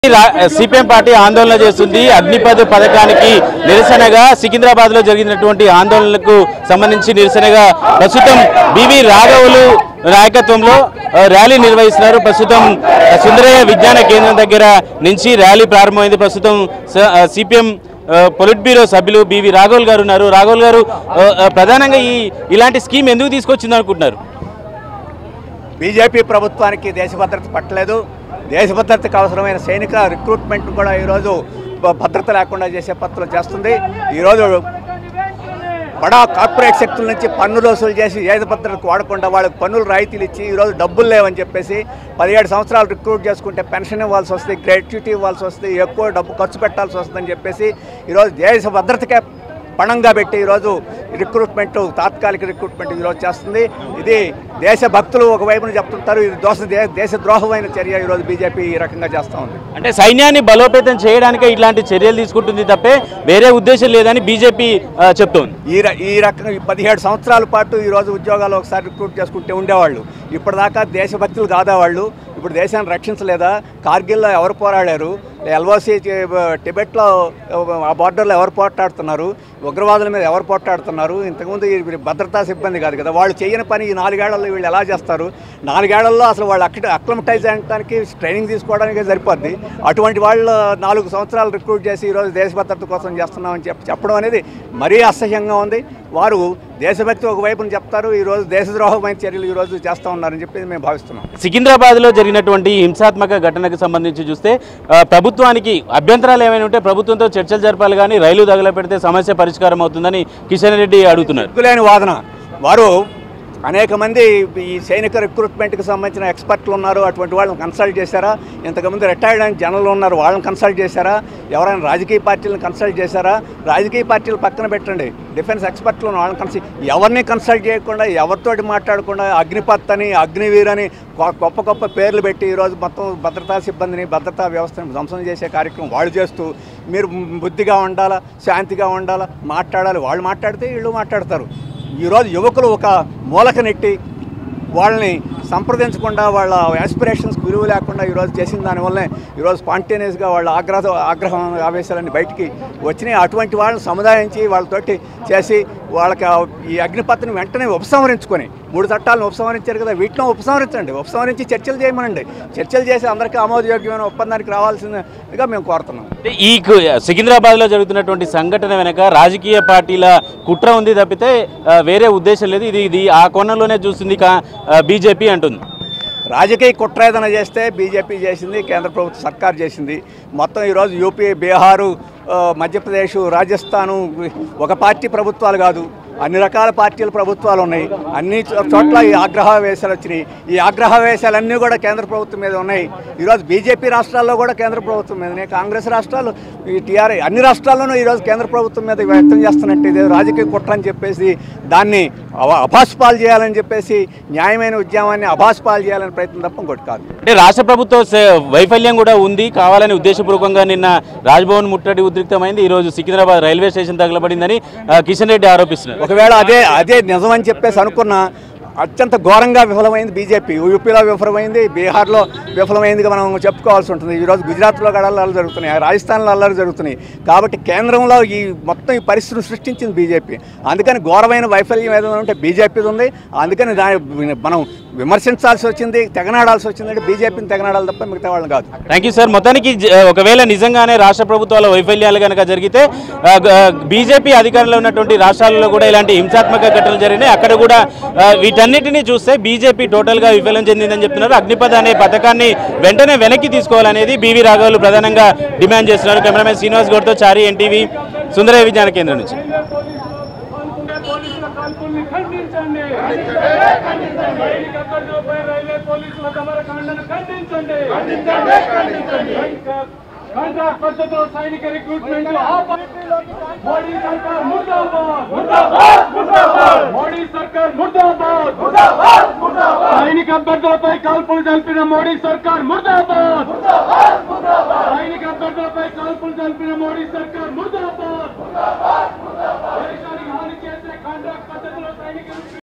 CPM party ఆందోళన చేస్తుంది అగ్నిపథ్ పథకానికి నిరసనగా సికింద్రాబాద్ లో జరిగినటువంటి ఆందోళనలకు సంబంధించి నిరసనగా ప్రస్తుతం బివి రాఘవులు నాయకత్వంలో ఆ, ర్యాలీ నిర్వహిస్తున్నారు ప్రస్తుతం ఆ, సుందరయ్య విజ్ఞాన కేంద్రం దగ్గర నుంచి ర్యాలీ ప్రారంభమైంది ప్రస్తుతం సిపిఎం పొలిట్ బ్యూరో సభ్యులు బివి రాఘవుల్ గారు ఉన్నారు రాఘవుల్ గారు ఆ, ఆ, ప్రధానంగా ఈ ఇలాంటి స్కీమ్ ఎందుకు తీసుకొచ్చింది అనుకుంటున్నారు బీజేపీ ప్రభుత్వానికి దేశ భద్రత పట్టలేదు దేశ భద్రతకు అవసరమైన సైనిక రిక్రూట్మెంట్ కూడా ఈరోజు భ- భద్రత లేకుండా చేసే పత్రం చేస్తుంది ఈరోజు బడా కార్పొరేట్ శక్తుల నుంచి పన్నులు వసూలు చేసి దేశ భద్రతకు వాడకుండా వాళ్ళకి పన్నులు రాయితీలు ఇచ్చి ఈరోజు డబ్బులు లేవని చెప్పేసి పదిహేడు సంవత్సరాలు రిక్రూట్ చేసుకుంటే పెన్షన్ ఇవ్వాల్సి వస్తుంది గ్రాట్యుటీ ఇవ్వాల్సి వస్తుంది ఎక్కువ డబ్బు ఖర్చు పెట్టాల్సి వస్తుందని చెప్పేసి ఈరోజు దేశ భద్రతకే పణంగా పెట్టి ఈరోజు రిక్రూట్మెంట్ తాత్కాలిక రిక్రూట్మెంట్ ఈరోజు చేస్తుంది ఇది దేశ భక్తులు ఒకవైపున చెప్తుంటారు ఇది దోష దే- దేశ ద్రోహమైన చర్య ఈరోజు బీజేపీ ఈ రకంగా చేస్తూ ఉంది అంటే సైన్యాన్ని బలోపేతం చేయడానికే ఇట్లాంటి చర్యలు తీసుకుంటుంది తప్పే వేరే ఉద్దేశం లేదని బీజేపీ చెప్తోంది ఈ ర- ఈ రకంగా ఈ పదిహేడు సంవత్సరాల పాటు ఈరోజు ఉద్యోగాలు ఒకసారి రిక్రూట్ చేసుకుంటే ఉండేవాళ్ళు ఇప్పటిదాకా దేశభక్తులు కాదా వాళ్ళు ఇప్పుడు దేశాన్ని రక్షించలేదా కార్గిల్లో ఎవరు పోరాడారు ఎల్ఓసి టిబెట్లో ఆ బార్డర్లో ఎవరు పోట్లాడుతున్నారు ఉగ్రవాదుల మీద ఎవరు పోట్లాడుతున్నారు ఇంతకుముందు ఈ భద్రతా సిబ్బంది కాదు కదా వాళ్ళు చేయని పని ఈ నాలుగేళ్లలో వీళ్ళు ఎలా చేస్తారు నాలుగేళ్లలో అసలు వాళ్ళు అక్కడ అక్లమటైజ్ చేయడానికి ట్రైనింగ్ తీసుకోవడానికి సరిపోద్ది అటువంటి వాళ్ళు నాలుగు సంవత్సరాలు రిక్రూట్ చేసి ఈరోజు దేశ భద్రత కోసం చేస్తున్నామని చెప్పి చెప్పడం అనేది మరీ అసహ్యంగా ఉంది వారు దేశభక్తి ఒకవైపున చెప్తారు ఈరోజు దేశద్రోహమైన చర్యలు ఈరోజు చేస్తూ ఉన్నారని చెప్పి మేము భావిస్తున్నాం సికింద్రాబాద్ లో జరిగినటువంటి హింసాత్మక ఘటనకు సంబంధించి చూస్తే ఆ, ప్రభుత్వానికి అభ్యంతరాలు ఏమైనా ఉంటే ప్రభుత్వంతో చర్చలు జరపాలి కానీ రైలు తగలపెడితే సమస్య పరిష్కారం అవుతుందని కిషన్ రెడ్డి అడుగుతున్నారు సిగ్గులేని వాదన వారు అనేక మంది ఈ సైనిక రిక్రూట్మెంట్కి సంబంధించిన ఎక్స్పర్ట్లు ఉన్నారు అటువంటి వాళ్ళని కన్సల్ట్ చేశారా ఇంతకుముందు రిటైర్డ్ అయిన జనరల్ ఉన్నారు వాళ్ళని కన్సల్ట్ చేశారా ఎవరైనా రాజకీయ పార్టీలను కన్సల్ట్ చేశారా రాజకీయ పార్టీలు పక్కన పెట్టండి డిఫెన్స్ ఎక్స్పర్ట్లు ఉన్న వాళ్ళని కన్సల్ట్ ఎవరిని కన్సల్ట్ చేయకుండా ఎవరితోటి మాట్లాడకుండా అగ్నిపత్ అని అగ్నివీర్ అని గొ- గొప్ప గొప్ప పేర్లు పెట్టి ఈరోజు మొత్తం భద్రతా సిబ్బందిని భద్రతా వ్యవస్థను ధ్వంసం చేసే కార్యక్రమం వాళ్ళు చేస్తూ మీరు బుద్ధిగా ఉండాలా శాంతిగా ఉండాలా మాట్లాడాలి వాళ్ళు మాట్లాడితే వీళ్ళు మాట్లాడతారు ఈరోజు యువకులు ఒక మూలక నెట్టి వాళ్ళని సంప్రదించకుండా వాళ్ళ యాస్పిరేషన్స్కి విలువ లేకుండా ఈరోజు చేసిన దానివల్లనే ఈరోజు స్పాంటేనియస్గా వాళ్ళ ఆగ్రహ ఆగ్రహం ఆవేశాలన్నీ బయటికి వచ్చినాయి అటువంటి వాళ్ళని సముదాయించి వాళ్ళతోటి చేసి వాళ్ళకి ఆ ఈ అగ్నిపత్ని వెంటనే ఉపసంహరించుకొని మూడు చట్టాలను ఉపసంహరించారు కదా వీటిని ఉపసంహరించండి ఉపసంహరించి చర్చలు చేయమనండి చర్చలు చేసి అందరికీ ఆమోదయోగ్యమైన ఒప్పందానికి రావాల్సిందిగా మేము కోరుతున్నాం అంటే ఈ కు- సికింద్రాబాద్ లో జరుగుతున్నటువంటి సంఘటన వెనక రాజకీయ పార్టీల కుట్ర ఉంది తప్పితే ఆ, వేరే ఉద్దేశం లేదు ఇది ఇది ఆ కోణంలోనే చూస్తుంది బీజేపీ అంటుంది రాజకీయ కుట్ర ఏదైనా చేస్తే బీజేపీ చేసింది కేంద్ర ప్రభుత్వ సర్కార్ చేసింది మొత్తం ఈరోజు యూపీ బీహారు ఆ, మధ్యప్రదేశ్ రాజస్థాను ఒక పార్టీ ప్రభుత్వాలు కాదు అన్ని రకాల పార్టీల ప్రభుత్వాలు ఉన్నాయి అన్ని చో- చోట్ల ఈ ఆగ్రహావేశాలు వచ్చినాయి ఈ ఆగ్రహావేశాలన్నీ కూడా కేంద్ర ప్రభుత్వం మీద ఉన్నాయి ఈరోజు బీజేపీ రాష్ట్రాల్లో కూడా కేంద్ర ప్రభుత్వం మీదనే కాంగ్రెస్ రాష్ట్రాలు ఈ టీఆర్ అన్ని రాష్ట్రాల్లోనూ ఈరోజు కేంద్ర ప్రభుత్వం మీద వ్యక్తం చేస్తున్నట్టు ఇది రాజకీయ కుట్ర అని చెప్పేసి దాన్ని అవ- అభాస్పాలు చేయాలని చెప్పేసి న్యాయమైన ఉద్యమాన్ని అభాస్పాలు చేయాలని ప్రయత్నం తప్ప ఇంకోటి కాదు అంటే రాష్ట్ర ప్రభుత్వ సే- వైఫల్యం కూడా ఉంది కావాలని ఉద్దేశపూర్వకంగా నిన్న రాజ్భవన్ ముట్టడి ఉద్రిక్తమైంది ఈ రోజు సికింద్రాబాద్ రైల్వే స్టేషన్ తగలబడిందని ఆ, కిషన్ రెడ్డి ఆరోపిస్తున్నారు ఒకవేళ అదే అదే నిజమని చెప్పేసి అనుకున్న అత్యంత ఘోరంగా విఫలమైంది బీజేపీ యూపీలో విఫలమైంది బీహార్లో విఫలమైందిగా మనం చెప్పుకోవాల్సి ఉంటుంది ఈరోజు గుజరాత్లో కూడా అల్లర్లు జరుగుతున్నాయి రాజస్థాన్లో అల్లర్లు జరుగుతున్నాయి కాబట్టి కేంద్రంలో ఈ మొత్తం ఈ పరిస్థితిని సృష్టించింది బీజేపీ అందుకని ఘోరమైన వైఫల్యం ఏదైనా ఉంటే బీజేపీది ఉంది అందుకని దాని మనం విమర్శించాల్సి వచ్చింది తెగనాడాల్సి వచ్చిందంటే బీజేపీని తెగనాడాలి తప్ప మిగతా వాళ్ళని కాదు థ్యాంక్ యూ సార్ మొత్తానికి జ- ఒకవేళ నిజంగానే రాష్ట్ర ప్రభుత్వాల వైఫల్యాలు కనుక జరిగితే ఆ, గ- బీజేపీ అధికారంలో ఉన్నటువంటి రాష్ట్రాలలో కూడా ఇలాంటి హింసాత్మక ఘటనలు జరిగినాయి అక్కడ కూడా ఆ, వీటన్నిటిని చూస్తే బీజేపీ టోటల్గా విఫలం చెందిందని చెప్తున్నారు అగ్నిపథ అనే పథకాన్ని వెంటనే వెనక్కి తీసుకోవాలనేది బీవీ రాఘవులు ప్రధానంగా డిమాండ్ చేస్తున్నారు కెమెరామెన్ శ్రీనివాస్ గౌడ్తో చారి ఎన్టీవీ సుందరయ్య విజ్ఞాన కేంద్రం నుంచి పోలీసుల కాల్పుల్ని ఖండించండి సైనిక అక్కడిపై రైల్వే పోలీసుల సమరకాండను ఖండించండి కాంట్రాక్ట్ పద్ధతిలో సైనిక రిక్రూట్మెంట్ మోడీ సర్కార్ ముర్దాబాద్ మోడీ సర్కార్ ముర్దాబాద్ సైనిక అభ్యర్థులపై కాల్పులు జరిపిన మోడీ సర్కార్ ముర్దాబాద్ సైనిక అభ్యర్థులపై కాల్పులు జరిపిన మోడీ సర్కార్ ముర్దాబాద్ దేశానికి హాని చేసే కాంట్రాక్ట్ పద్ధతిలో సైనిక